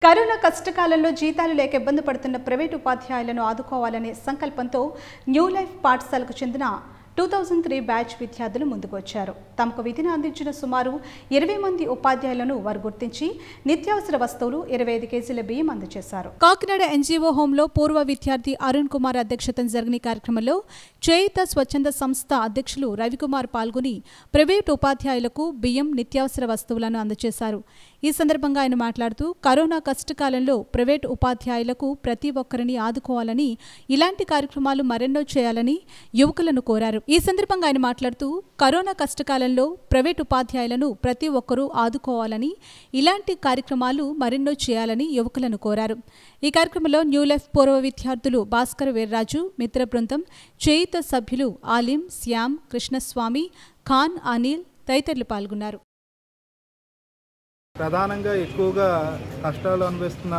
corona కష్టకాలంలో జీతాలు లేక ఇబ్బంది పడుతున్న ప్రైవేటు ఉపాధ్యాయులను ఆదుకోవాలనే సంకల్పంతో న్యూ లైఫ్ పాఠశాలకు చెందిన టూ థౌజండ్ త్రీ బ్యాచ్ విద్యార్థులు ముందుకు వచ్చారు తమకు విధిని అందించిన సుమారు ఇరవై మంది ఉపాధ్యాయులను వారు గుర్తించి నిత్యావసర వస్తువులు ఇరవై ఐదు కేజీల బియ్యం అందజేశారు కాకినాడ ఎన్జీఓ హోంలో పూర్వ విద్యార్థి అరుణ్ కుమార్ అధ్యక్షతన జరిగిన ఈ కార్యక్రమంలో చేయిత స్వచ్ఛంద సంస్థ అధ్యక్షులు రవికుమార్ పాల్గొని ప్రైవేటు ఉపాధ్యాయులకు బియ్యం నిత్యావసర వస్తువులను అందజేశారు ఈ సందర్భంగా ఆయన మాట్లాడుతూ కరోనా కష్టకాలంలో ప్రైవేటు ఉపాధ్యాయులకు ప్రతి ఒక్కరిని ఆదుకోవాలని ఇలాంటి కార్యక్రమాలు మరెన్నో చేయాలని యువకులను కోరారు ఈ సందర్భంగా ఆయన మాట్లాడుతూ కరోనా కష్టకాలంలో ప్రైవేటు ఉపాధ్యాయులను ప్రతి ఒక్కరూ ఆదుకోవాలని ఇలాంటి కార్యక్రమాలు మరెన్నో చేయాలని యువకులను కోరారు ఈ కార్యక్రమంలో న్యూ లైఫ్ పూర్వ విద్యార్థులు భాస్కర్ వీర్రాజు మిత్ర బృందం చేయిత సభ్యులు ఆలిం శ్యామ్ కృష్ణస్వామి ఖాన్ అనిల్ తదితరులు పాల్గొన్నారు ప్రధానంగా ఎక్కువగా కష్టాలు అనుభవిస్తున్న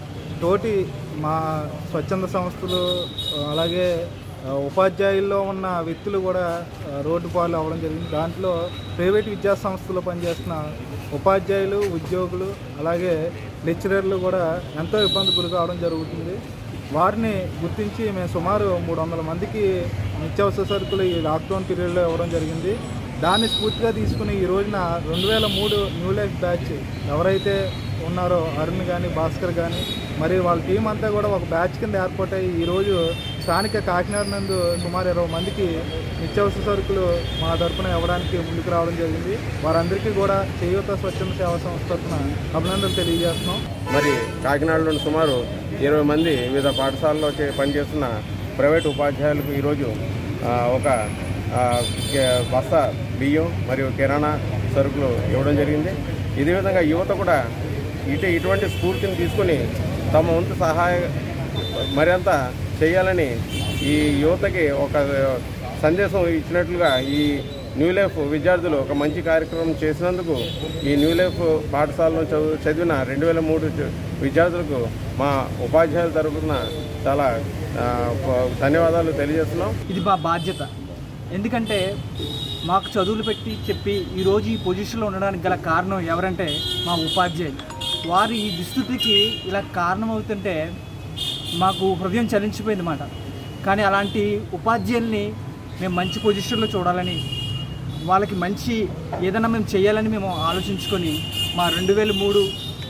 తోటి మా స్వచ్ఛంద సంస్థలు అలాగే ఆ, ఉపాధ్యాయుల్లో ఉన్న వ్యక్తులు కూడా ఆ, రోడ్డు పాలు అవ్వడం జరిగింది దాంట్లో ప్రైవేట్ విద్యా సంస్థలు పనిచేస్తున్న ఉపాధ్యాయులు ఉద్యోగులు అలాగే లెక్చరర్లు కూడా ఎంతో ఇబ్బంది గురి కావడం జరుగుతుంది వారిని గుర్తించి మేము సుమారు మూడు వందల మందికి నిత్యావసర సరుకులు ఈ లాక్డౌన్ పీరియడ్లో ఇవ్వడం జరిగింది దాన్ని స్ఫూర్తిగా తీసుకుని ఈ రోజున రెండు వేల మూడు న్యూ లైఫ్ బ్యాచ్ ఎవరైతే ఉన్నారో అరుణ్ కానీ భాస్కర్ కానీ మరి వాళ్ళ టీం అంతా కూడా ఒక బ్యాచ్ కింద ఏర్పాటై ఈరోజు స్థానిక కాకినాడ నందు సుమారు ఇరవై మందికి నిత్యావసర సరుకులు మా తరపున ఇవ్వడానికి ముందుకు రావడం జరిగింది వారందరికీ కూడా చేయూత స్వచ్ఛంద సేవా సంస్థ తరపున అభినందనలు తెలియజేస్తున్నాం మరి కాకినాడలోని సుమారు ఇరవై మంది వివిధ పాఠశాలలో చే- పనిచేస్తున్న ప్రైవేట్ ఉపాధ్యాయులకు ఈరోజు ఆ, ఒక ఆ, కే- బస్తా బియ్యం మరియు కిరాణా సరుకులు ఇవ్వడం జరిగింది ఇదే విధంగా యువత కూడా ఇటు ఇటువంటి స్ఫూర్తిని తీసుకొని తమ వంతు సహాయ మరింత చేయాలని ఈ యువతకి ఒక సందేశం ఇచ్చినట్లుగా ఈ న్యూ లైఫ్ విద్యార్థులు ఒక మంచి కార్యక్రమం చేసినందుకు ఈ న్యూ లైఫ్ పాఠశాలలో చదువు చదివిన రెండు వేల మూడు విద్యార్థులకు మా ఉపాధ్యాయుల తరపున చాలా ఆ, ధన్యవాదాలు తెలియజేస్తున్నాం ఇది మా బాధ్యత ఎందుకంటే మాకు చదువులు పెట్టి చెప్పి ఈరోజు ఈ పొజిషన్లో ఉండడానికి గల కారణం ఎవరంటే మా ఉపాధ్యాయులు వారు ఈ దుస్థితికి ఇలా కారణం అవుతుంటే మాకు హృదయం చలించిపోయింది మాట కానీ అలాంటి ఉపాధ్యాయుల్ని మేము మంచి పొజిషన్లో చూడాలని వాళ్ళకి మంచి ఏదైనా మేము చేయాలని మేము ఆలోచించుకొని మా రెండు వేల మూడు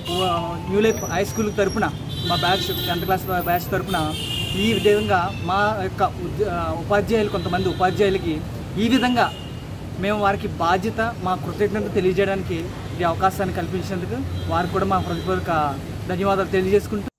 న్యూ లైఫ్ హై స్కూల్ తరపున మా బ్యాచ్ టెన్త్ క్లాస్ బ్యాచ్ తరపున ఈ విధంగా మా యొక్క ఉద్య- ఉపాధ్యాయులు కొంతమంది ఉపాధ్యాయులకి ఈ విధంగా మేము వారికి బాధ్యత మా కృతజ్ఞత తెలియజేయడానికి ఈ అవకాశాన్ని కల్పించినందుకు వారికి కూడా మా హృదయపూర్వక ధన్యవాదాలు తెలియజేసుకుంటూ